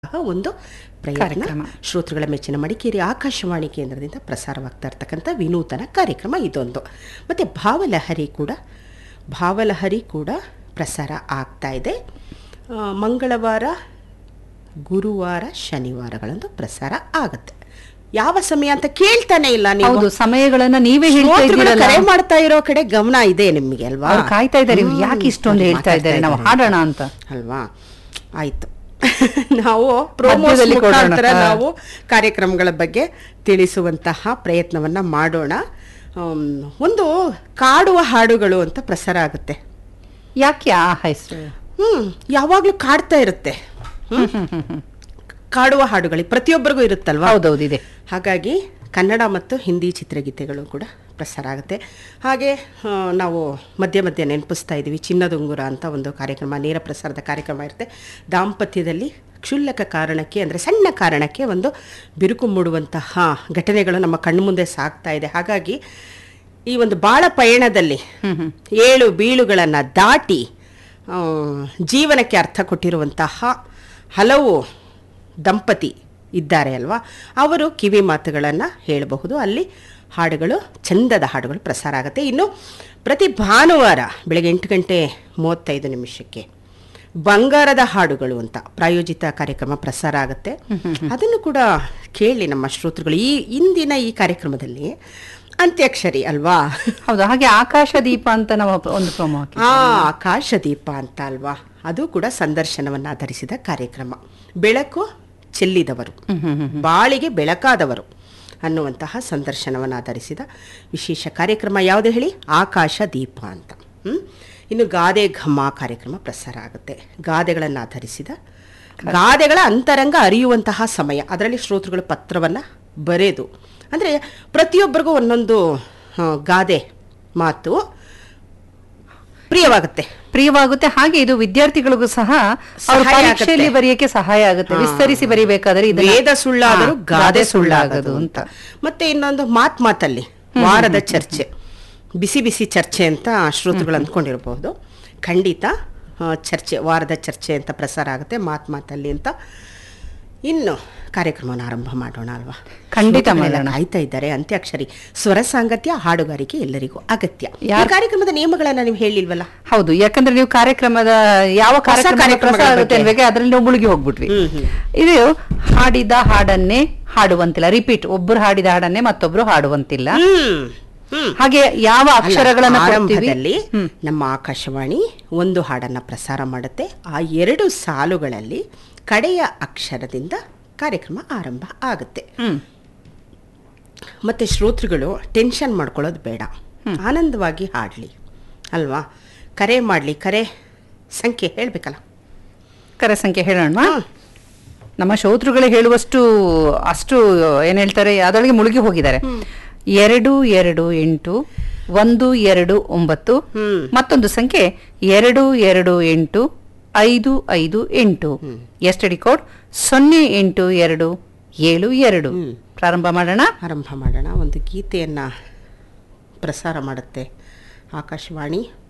ಒಂದು ಪ್ರಯತ್ನ ಕಾರ್ಯಕ್ರಮ. ಶ್ರೋತೃಗಳ ಮೆಚ್ಚಿನ ಮಡಿಕೇರಿ ಆಕಾಶವಾಣಿ ಕೇಂದ್ರದಿಂದ ಪ್ರಸಾರವಾಗ್ತಾ ಇರ್ತಕ್ಕಂಥ ವಿನೂತನ ಕಾರ್ಯಕ್ರಮ ಇದೊಂದು ಮತ್ತು ಭಾವಲಹರಿ ಕೂಡ ಭಾವಲಹರಿ ಕೂಡ ಪ್ರಸಾರ ಆಗ್ತಾ ಇದೆ ಆ, ಮಂಗಳವಾರ ಗುರುವಾರ ಶನಿವಾರಗಳಂದು ಪ್ರಸಾರ ಆಗುತ್ತೆ ಯಾವ ಸಮಯ ಅಂತ ಕೇಳ್ತಾನೆ ಇಲ್ಲ ನೀವು ಹೌದು ಸಮಯಗಳನ್ನ ನೀವೇ ಹೇಳ್ತಾ ಶ್ರೋತೃಗಳು ಇದ್ದೀರಲ್ಲ ಕರೆ ಮಾಡ್ತಾ ಇರೋ ಕಡೆ ಗಮನ ಇದೆ ನಿಮಗೆ ಅಲ್ವಾ ಅವ್ರು ಕಾಯ್ತಾ ಇದ್ದಾರೆ ಇವ್ರು ಯಾಕೆ ಇಷ್ಟೊಂದು ಹ್ಮ್, ಹೇಳ್ತಾ ಇದ್ದಾರೆ ನಾವು ಮಾತಾಡ್ತಾ ಹಾಡೋಣ ಅಂತ ಅಲ್ವಾ ಆಯ್ತು ನಾವು ಪ್ರೋಮೋಸ್ ಮಧ್ಯದಲ್ಲಿ ಕೊಡೋಣ. ಮುಖಾಂತರ ಹಾ. ನಾವು ಕಾರ್ಯಕ್ರಮಗಳ ಬಗ್ಗೆ ತಿಳಿಸುವಂತಹ ಪ್ರಯತ್ನವನ್ನ ಮಾಡೋಣ ಆಮ್, ಒಂದು ಕಾಡುವ ಹಾಡುಗಳು ಅಂತ ಪ್ರಸಾರ ಆಗುತ್ತೆ ಯಾಕೆ ಆ ಹೆಸರು ಹ್ಮ್ ಯಾವಾಗ್ಲೂ ಕಾಡ್ತಾ ಇರುತ್ತೆ ಹ್ಮ್? ಕಾಡುವ ಹಾಡುಗಳು ಪ್ರತಿಯೊಬ್ಬರಿಗೂ ಇರುತ್ತಲ್ವಾ ಹೌದೌದು ಇದೆ ಹಾಗಾಗಿ ಕನ್ನಡ ಮತ್ತು ಹಿಂದಿ ಚಿತ್ರಗೀತೆಗಳು ಕೂಡ ಪ್ರಸಾರ ಆಗುತ್ತೆ ಹಾಗೆ ಆ, ನಾವು ಮಧ್ಯೆ ಮಧ್ಯೆ ನೆನಪಿಸ್ತಾ ಇದ್ದೀವಿ ಚಿನ್ನದುಂಗುರ ಅಂತ ಒಂದು ಕಾರ್ಯಕ್ರಮ ನೇರ ಪ್ರಸಾರದ ಕಾರ್ಯಕ್ರಮ ಇರುತ್ತೆ ದಾಂಪತ್ಯದಲ್ಲಿ ಕ್ಷುಲ್ಲಕ ಕಾರಣಕ್ಕೆ ಅಂದರೆ ಸಣ್ಣ ಕಾರಣಕ್ಕೆ ಒಂದು ಬಿರುಕು ಮೂಡುವಂತಹ ಘಟನೆಗಳು ನಮ್ಮ ಕಣ್ಮುಂದೆ ಸಾಗ್ತಾ ಇದೆ ಹಾಗಾಗಿ ಈ ಒಂದು ಬಾಳ ಪಯಣದಲ್ಲಿ ಏಳು ಬೀಳುಗಳನ್ನು ದಾಟಿ ಆ, ಜೀವನಕ್ಕೆ ಅರ್ಥ ಕೊಟ್ಟಿರುವಂತಹ ಹಲವು ದಂಪತಿ ಇದ್ದಾರೆ ಅಲ್ವಾ ಅವರು ಕಿವಿ ಮಾತುಗಳನ್ನು ಹೇಳಬಹುದು ಅಲ್ಲಿ ಹಾಡುಗಳು ಚಂದದ ಹಾಡುಗಳು ಪ್ರಸಾರ ಆಗುತ್ತೆ ಇನ್ನು ಪ್ರತಿ ಭಾನುವಾರ ಬೆಳಗ್ಗೆ ಎಂಟು ಗಂಟೆ ಮೂವತ್ತೈದು ನಿಮಿಷಕ್ಕೆ ಬಂಗಾರದ ಹಾಡುಗಳು ಅಂತ ಪ್ರಾಯೋಜಿತ ಕಾರ್ಯಕ್ರಮ ಪ್ರಸಾರ ಆಗುತ್ತೆ ಅದನ್ನು ಕೂಡ ಕೇಳಿ ನಮ್ಮ ಶ್ರೋತೃಗಳು ಈ ಇಂದಿನ ಈ ಕಾರ್ಯಕ್ರಮದಲ್ಲಿ ಅಂತ್ಯಾಕ್ಷರಿ ಅಲ್ವಾ ಹೌದು ಹಾಗೆ ಆಕಾಶ ದೀಪ ಅಂತ ನಾವು ಒಂದು ಪ್ರೊಮೋ ಹಾಕಿ ಆ ಆಕಾಶದೀಪ ಅಂತ ಅಲ್ವಾ ಅದು ಕೂಡ ಸಂದರ್ಶನವನ್ನು ಆಧರಿಸಿದ ಕಾರ್ಯಕ್ರಮ ಬೆಳಕು ಚೆಲ್ಲಿದವರು ಬಾಳಿಗೆ ಬೆಳಕಾದವರು ಅನ್ನುವಂತಹ ಸಂದರ್ಶನವನ್ನು ಆಧರಿಸಿದ ವಿಶೇಷ ಕಾರ್ಯಕ್ರಮ ಯಾವುದು ಹೇಳಿ ಆಕಾಶ ದೀಪ ಅಂತ ಹ್ಮ್? ಇನ್ನು ಗಾದೆ ಘಮ ಕಾರ್ಯಕ್ರಮ ಪ್ರಸಾರ ಆಗುತ್ತೆ ಗಾದೆಗಳನ್ನು ಆಧರಿಸಿದ ಗಾದೆಗಳ ಅಂತರಂಗ ಅರಿಯುವಂತಹ ಸಮಯ ಅದರಲ್ಲಿ ಶ್ರೋತೃಗಳು ಪತ್ರವನ್ನು ಬರೆದು ಅಂದರೆ ಪ್ರತಿಯೊಬ್ಬರಿಗೂ ಒಂದೊಂದು ಆ, ಗಾದೆ ಮಾತು ಪ್ರಿಯವಾಗುತ್ತೆ ಪ್ರಿಯವಾಗುತ್ತೆ ಹಾಗೆ ಇದು ವಿದ್ಯಾರ್ಥಿಗಳಿಗೂ ಸಹ ಅವ್ರ ಸಹಾಯ ಪರೀಕ್ಷೆಯಲ್ಲಿ ಆಗುತ್ತೆ. ಬರೆಯಕ್ಕೆ ಸಹಾಯ ಆಗುತ್ತೆ ವಿಸ್ತರಿಸಿ ಬರೀಬೇಕಾದ್ರೆ ಇದನ್ನ- ವೇದ ಸುಳ್ಳಾದರೂ ಹಾ, ಗಾದೆ ಸುಳ್ಳಾಗದು ಅಂತ ಮತ್ತೆ ಇನ್ನೊಂದು ಮಾತ್ ಮಾತಲ್ಲಿ ವಾರದ ಚರ್ಚೆ ಬಿಸಿ ಬಿಸಿ ಚರ್ಚೆ ಅಂತ ಶ್ರೋತೃಗಳು ಅಂದ್ಕೊಂಡಿರಬಹುದು ಖಂಡಿತ ಆ, ಚರ್ಚೆ ವಾರದ ಚರ್ಚೆ ಅಂತ ಪ್ರಸಾರ ಆಗುತ್ತೆ ಮಾತ್ ಮಾತಲ್ಲಿ ಅಂತ ಇನ್ನು ಕಾರ್ಯಕ್ರಮವನ್ನು ಆರಂಭ ಮಾಡೋಣ ಅಲ್ವಾ ಖಂಡಿತ ಶ್ರೋತೃಗಳೆಲ್ಲ ಮಾಡೋಣ. ಕಾಯ್ತಾ ಇದ್ದಾರೆ ಅಂತ್ಯಾಕ್ಷರಿ ಸ್ವರ ಸಾಂಗತ್ಯ ಹಾಡುಗಾರಿಕೆ ಎಲ್ಲರಿಗೂ ಅಗತ್ಯ ಈ ಯಾರ್- ಕಾರ್ಯಕ್ರಮದ ನಿಯಮಗಳನ್ನ ನೀವು ಹೇಳಿಲ್ವಲ್ಲ ಹೌದು ಯಾಕಂದ್ರೆ ನೀವು ಕಾರ್ಯಕ್ರಮದ ಯಾವ ಕಾರ್ಯಕ್ರಮ ಕಾರ್ಯಕ್ರಮಗಳ ಪ್ರಸಾರ ಆಗುತ್ತೆ ಬಗ್ಗೆ. ಅನ್ಬೇಕು ಅದ್ರಲ್ಲಿ ನಾವು ಮುಳುಗಿ ಹೋಗ್ಬಿಟ್ವಿ ಹ್ಮ್, ಹ್ಮ್. ಇದು ಹಾಡಿದ ಹಾಡನ್ನೇ ಹಾಡುವಂತಿಲ್ಲ ರಿಪೀಟ್ ಒಬ್ರು ಹಾಡಿದ ಹಾಡನ್ನೇ ಮತ್ತೊಬ್ರು ಹಾಡುವಂತಿಲ್ಲ ಹ್ಮ್ ಹ್ಮ್ ಹಾಗೆ ಯಾವ ಅಲ್ಲ, ಅಕ್ಷರಗಳನ್ನ ಕೊಡ್ತೀವಿ ಆರಂಭದಲ್ಲಿ ನಮ್ಮ ಆಕಾಶವಾಣಿ ಒಂದು ಹಾಡನ್ನ ಪ್ರಸಾರ ಮಾಡುತ್ತೆ ಆ ಎರಡು ಸಾಲುಗಳಲ್ಲಿ ಕಡೆಯ ಅಕ್ಷರದಿಂದ ಕಾರ್ಯಕ್ರಮ ಆರಂಭ ಆಗುತ್ತೆ ಹ್ಮ್ ಮತ್ತೆ ಶ್ರೋತೃಗಳು ಟೆನ್ಷನ್ ಮಾಡ್ಕೊಳ್ಳೋದು ಬೇಡ ಆನಂದವಾಗಿ ಹಾಡಲಿ ಅಲ್ವಾ ಕರೆ ಮಾಡಲಿ ಕರೆ ಸಂಖ್ಯೆ ಹೇಳ್ಬೇಕಲ್ಲ ಕರೆ ಸಂಖ್ಯೆ ಹೇಳೋಣ ಹ್ಮ್. ನಮ್ಮ ಶ್ರೋತೃಗಳು ಹೇಳುವಷ್ಟು ಅಷ್ಟು ಏನ್ ಹೇಳ್ತಾರೆ ಅದರೊಳಗೆ ಮುಳುಗಿ ಹೋಗಿದ್ದಾರೆ ಎರಡು ಎರಡು ಎಂಟು ಒಂದು ಎರಡು ಒಂಬತ್ತು ಹ್ಮ್. ಮತ್ತೊಂದು ಸಂಖ್ಯೆ ಎರಡು ಎರಡು ಎಂಟು ಐದು ಐದು ಎಂಟು ಎಸ್ ಡಿ ಕೋಡ್ ಸೊನ್ನೆ ಎಂಟು ಎರಡು ಏಳು ಎರಡು ಪ್ರಾರಂಭ ಮಾಡೋಣ ಆರಂಭ ಮಾಡೋಣ ಒಂದು ಗೀತೆಯನ್ನು ಪ್ರಸಾರ ಮಾಡುತ್ತೆ ಆಕಾಶವಾಣಿ